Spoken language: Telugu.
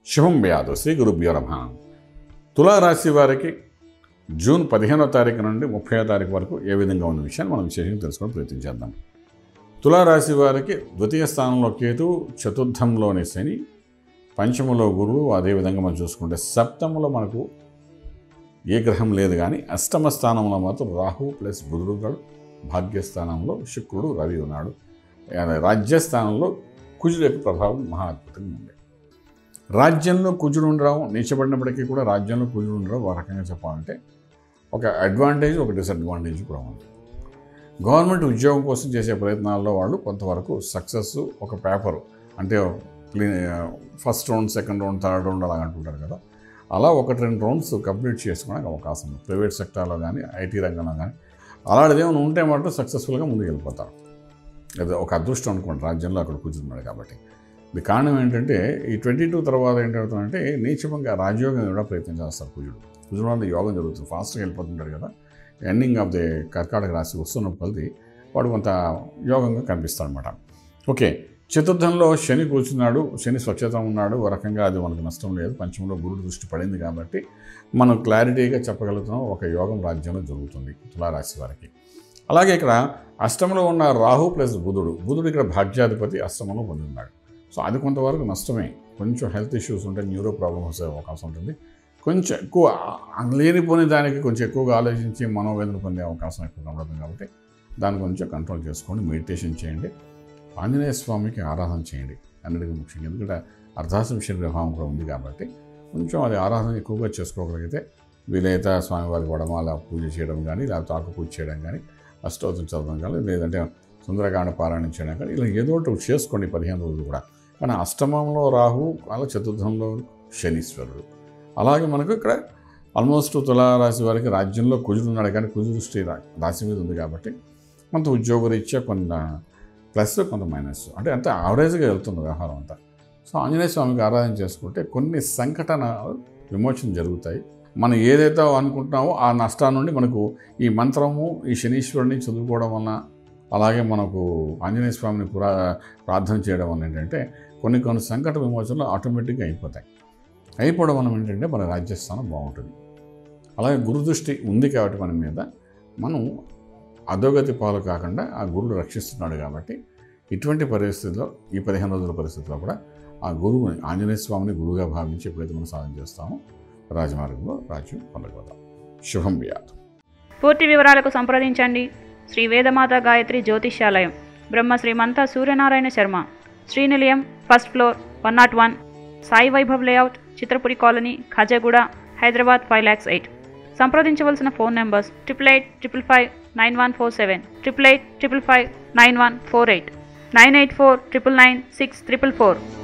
శుభం వ్యాధు శ్రీ గురుభ్యో నమ తులారాశి వారికి జూన్ పదిహేనో తారీఖు నుండి ముప్పై తారీఖు వరకు ఏ విధంగా ఉన్న విషయాన్ని మనం విశేషంగా తెలుసుకోవడం ప్రయత్నం చేద్దాం తులారాశి వారికి ద్వితీయ స్థానంలో కేతు చతుర్థంలోని శని పంచములో గురువు అదేవిధంగా మనం చూసుకుంటే సప్తములో మనకు ఏ గ్రహం లేదు కానీ అష్టమ స్థానంలో మాత్రం రాహు ప్లస్ బుధుడు ఉన్నాడు భాగ్యస్థానంలో శుక్రుడు రవి ఉన్నాడు ఆ, రాజ్యస్థానంలో కుజుడు యొక్క ప్రభావం మహా అద్భుతంగా ఉంది రాజ్యంలో కుజుడు ఉండడం నీచబడినప్పటికీ కూడా రాజ్యంలో కుజుడు ఉండడం ఒక రకంగా చెప్పాలంటే ఒక అడ్వాంటేజ్ ఒక డిసడ్వాంటేజ్ కూడా ఉంది గవర్నమెంట్ ఉద్యోగం కోసం చేసే ప్రయత్నాల్లో వాళ్ళు కొంతవరకు సక్సెస్ ఒక పేపర్ అంటే clean first round second round third round అలా అంటుంటారు కదా అలా ఒకటి రెండు రౌండ్స్ కంప్లీట్ చేసుకోవడానికి అవకాశం ఉంది ప్రైవేట్ సెక్టార్లో కానీ ఐటీ రంగంలో కానీ అలాంటిది ఏమైనా ఉంటే మాత్రం సక్సెస్ఫుల్గా ముందుకు వెళ్ళిపోతారు అది ఒక అదృష్టం అనుకోండి రాజ్యంలో అక్కడ కూర్చున్నాడు కాబట్టి ఇది కారణం ఏంటంటే ఈ ట్వంటీ టూ తర్వాత ఏంటవుతుందంటే నీచమంగా రాజయోగం కూడా ప్రయత్నం చేస్తారు కుజుడు కుజుడు వల్ల యోగం జరుగుతుంది ఫాస్ట్గా వెళ్ళిపోతుంటాడు కదా ఎండింగ్ ఆఫ్ ది కర్కాటక రాశి వస్తున్న కొలది వాడు కొంత యోగంగా కనిపిస్తాడు అనమాట ఓకే చతుర్థంలో శని కూర్చున్నాడు శని స్వచ్ఛత ఉన్నాడు ఒక రకంగా అది మనకు నష్టం లేదు పంచమంలో గురుడు దృష్టి పడింది కాబట్టి మనం క్లారిటీగా చెప్పగలుగుతున్నాం ఒక యోగం రాజ్యంలో జరుగుతుంది తులారాశి వారికి అలాగే ఇక్కడ అష్టంలో ఉన్న రాహు ప్లస్ బుధుడు బుధుడు ఇక్కడ భాగ్యాధిపతి అష్టమంలో పొంది ఉన్నాడు సో అది కొంతవరకు నష్టమే కొంచెం హెల్త్ ఇష్యూస్ ఉంటే న్యూరో ప్రాబ్లమ్స్ వచ్చే అవకాశం ఉంటుంది కొంచెం ఎక్కువ ఆ లేనిపోని దానికి కొంచెం ఎక్కువగా ఆలోచించి మనోవేదన పొందే అవకాశం ఎక్కువ కనబడుతుంది కాబట్టి దాన్ని కొంచెం కంట్రోల్ చేసుకోండి మెడిటేషన్ చేయండి ఆంజనేయ స్వామికి ఆరాధన చేయండి అన్నిటికీ ముఖ్యంగా ఎందుకంటే అర్ధాశంశ ప్రభావం కూడా ఉంది కాబట్టి కొంచెం అది ఆరాధన ఎక్కువగా చేసుకోగలిగితే వీలైతే స్వామివారికి వడమాల పూజ చేయడం కానీ లేకపోతే ఆకు పూజ చేయడం కానీ అష్టోత్తరం చదవడం కానీ లేదంటే సుందరకాండ పారాయణం చేయడం కానీ ఇలా ఏదో ఒకటి చేసుకోండి పదిహేను రోజులు కూడా కానీ అష్టమంలో రాహు అలా చతుర్థంలో శనీశ్వరుడు అలాగే మనకు ఇక్కడ ఆల్మోస్ట్ తులారాశి వారికి రాజ్యంలో కుజుడు ఉన్నాడు కానీ కుజు దృష్టి రా- రాశి మీద ఉంది కాబట్టి కొంత ఉద్యోగరీత్యా కొంత ప్లస్ కొంత మైనస్ అంటే అంత యావరేజ్గా వెళ్తుంది వ్యవహారం అంతా సో ఆంజనేయ స్వామికి ఆరాధన చేసుకుంటే కొన్ని సంఘటన విమోచన జరుగుతాయి మనం ఏదైతే అనుకుంటున్నామో ఆ నష్టాల నుండి మనకు ఈ మంత్రము ఈ శనీశ్వరుని చదువుకోవడం వలన అలాగే మనకు ఆంజనేయ స్వామిని పురా ప్రార్థన చేయడం వల్ల ఏంటంటే కొన్ని కొన్ని సంకట విమోచనలు ఆటోమేటిక్గా అయిపోతాయి అయిపోవడం వల్ల ఏంటంటే మన రాజ్యస్థానం బాగుంటుంది అలాగే గురుదృష్టి ఉంది కాబట్టి మన మీద మనం అధోగతి పాలు కాకుండా ఆ గురుడు రక్షిస్తున్నాడు కాబట్టి ఇటువంటి పరిస్థితుల్లో ఈ పదిహేను రోజుల పరిస్థితుల్లో కూడా ఆ గురువుని ఆంజనేయ స్వామిని గురువుగా భావించి ఎప్పుడైతే మనం సాధన చేస్తామో రాజమార్గంలో రాజ్యం పొందగలుగుతాం శుభం వ్యాధం పూర్తి వివరాలకు సంప్రదించండి శ్రీ వేదమాత గాయత్రి జ్యోతిష్యాలయం Brahma Srimantha Suryanarayana Sharma Srinilayam first floor one nought one Sai Vaibhav layout Chitrapuri colony Khajaguda Hyderabad five lakhs eight సంప్రదించవలసిన phone numbers triple eight triple five nine one four seven triple eight triple five nine one four eight nine eight four triple nine six triple four